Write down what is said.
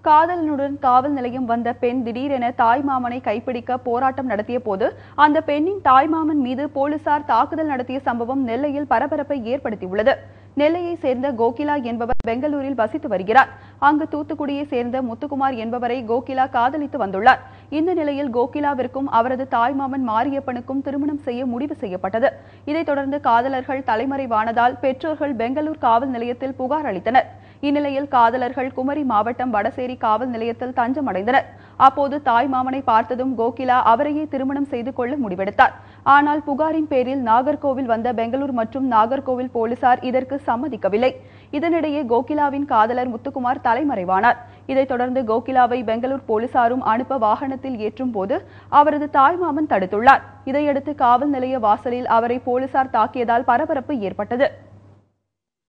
காதலனுடன் காவல் நிலையம் வந்த பெண் திடீரென தாய்மாமனை கைப்பிடிக்க போராட்டம் நடத்திய போது அந்த பெண்ணின் தாய்மாமன் மீது போலீசார் தாக்குதல் நடத்திய சம்பவம் நெல்லையில் பரபரப்பை ஏற்படுத்தியுள்ளது நெல்லையை சேர்ந்த கோகிலா என்பவர் பெங்களூரில் வசித்து வருகிறார் அங்கு தூத்துக்குடியை சேர்ந்த முத்துக்குமார் என்பவரை கோகிலா காதலித்து வந்துள்ளார் இந்த நிலையில் கோகிலாவிற்கும் அவரது தாய்மாமன் மாரியப்பனுக்கும் திருமணம் செய்ய முடிவு செய்யப்பட்டது இதைத் தொடர்ந்து காதலர்கள் தலைமறைவானதால் பெற்றோர்கள் பெங்களூர் காவல் நிலையத்தில் புகார் அளித்தனர் இந்நிலையில் காதலர்கள் குமரி மாவட்டம் வடசேரி காவல் நிலையத்தில் தஞ்சம் அடைந்தனர் அப்போது தாய் மாமனை பார்த்ததும் கோகிலா அவரையே திருமணம் செய்து கொள்ள முடிவெடுத்தார் ஆனால் புகாரின் பேரில் நாகர்கோவில் வந்த பெங்களூர் மற்றும் நாகர்கோவில் போலீசார் இதற்கு சம்மதிக்கவில்லை இதனிடையே கோகிலாவின் காதலர் முத்துக்குமார் தலைமறைவானார் இதைத் தொடர்ந்து கோகிலாவை பெங்களூர் போலீசாரும் அனுப்ப வாகனத்தில் ஏற்றும் போது அவரது தாய்மாமன் தடுத்துள்ளார் இதையடுத்து காவல் நிலைய வாசலில் அவரை போலீசார் தாக்கியதால் பரபரப்பு ஏற்பட்டது